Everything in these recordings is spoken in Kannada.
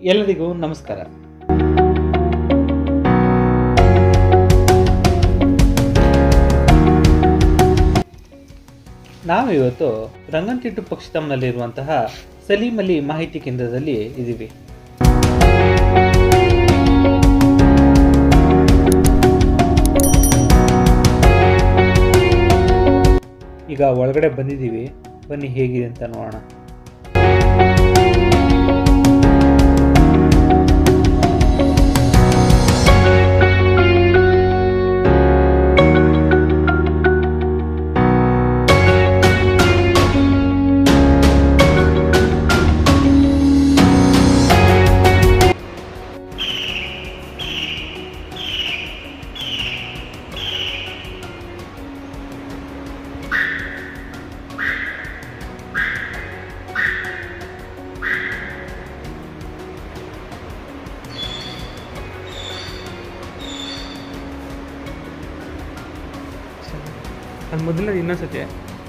ಎಲ್ಲರಿಗೂ ನಮಸ್ಕಾರ ನಾವು ಇವತ್ತು ರಂಗಂತಿಟ್ಟು ಪಕ್ಷಿತಂನಲ್ಲಿರುವಂತಹ ಸಲೀಂ ಅಲಿ ಮಾಹಿತಿ ಕೇಂದ್ರದಲ್ಲಿ ಇದ್ದೀವಿ ಈಗ ಒಳಗಡೆ ಬಂದಿದ್ದೀವಿ ಬನ್ನಿ ಹೇಗಿದೆ ಅಂತ ನೋಡೋಣ ಅದು ಮೊದಲನೇದು ಇನ್ನೊಂದ್ಸತಿ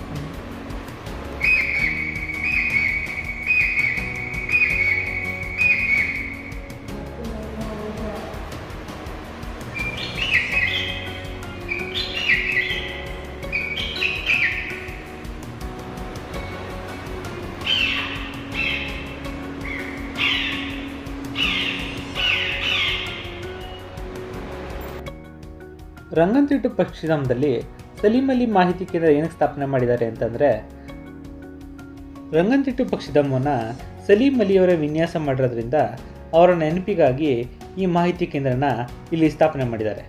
ರಂಗಂತಿಟ್ಟು ಪಕ್ಷಿಧಾಮದಲ್ಲಿ ಸಲೀಂ ಅಲಿ ಮಾಹಿತಿ ಕೇಂದ್ರ ಏನಕ್ಕೆ ಸ್ಥಾಪನೆ ಮಾಡಿದ್ದಾರೆ ಅಂತಂದರೆ ರಂಗಂತಿಟ್ಟು ಪಕ್ಷಿಧಾಮವನ್ನು ಸಲೀಂ ಅಲಿಯವರೇ ವಿನ್ಯಾಸ ಮಾಡಿರೋದ್ರಿಂದ ಅವರ ನೆನಪಿಗಾಗಿ ಈ ಮಾಹಿತಿ ಕೇಂದ್ರನ ಇಲ್ಲಿ ಸ್ಥಾಪನೆ ಮಾಡಿದ್ದಾರೆ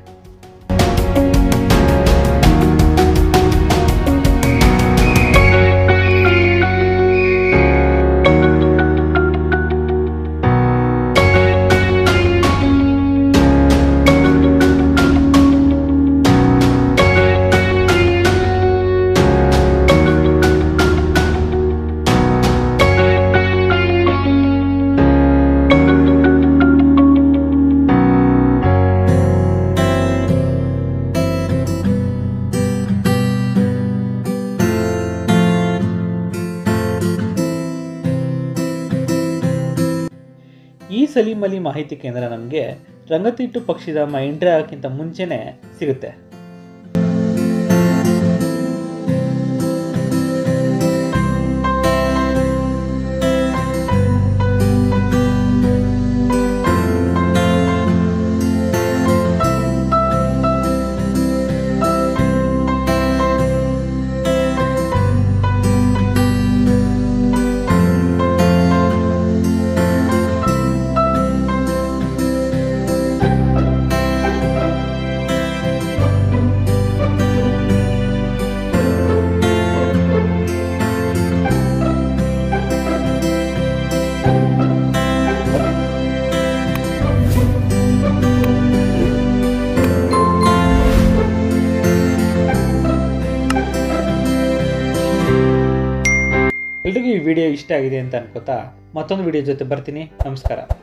ಈ ಸಲೀಂ ಅಲಿ ಮಾಹಿತಿ ಕೇಂದ್ರ ನಮಗೆ ರಂಗತಿಟ್ಟು ಪಕ್ಷಿಧಾಮ ಎಂಟ್ರಿ ಆಗೋಕ್ಕಿಂತ ಮುಂಚೆನೇ ಸಿಗುತ್ತೆ ಎಲ್ರಿಗೂ ಈ ವಿಡಿಯೋ ಇಷ್ಟ ಆಗಿದೆ ಅಂತ ಅನ್ಕೋತಾ ಮತ್ತೊಂದು ವಿಡಿಯೋ ಜೊತೆ ಬರ್ತೀನಿ ನಮಸ್ಕಾರ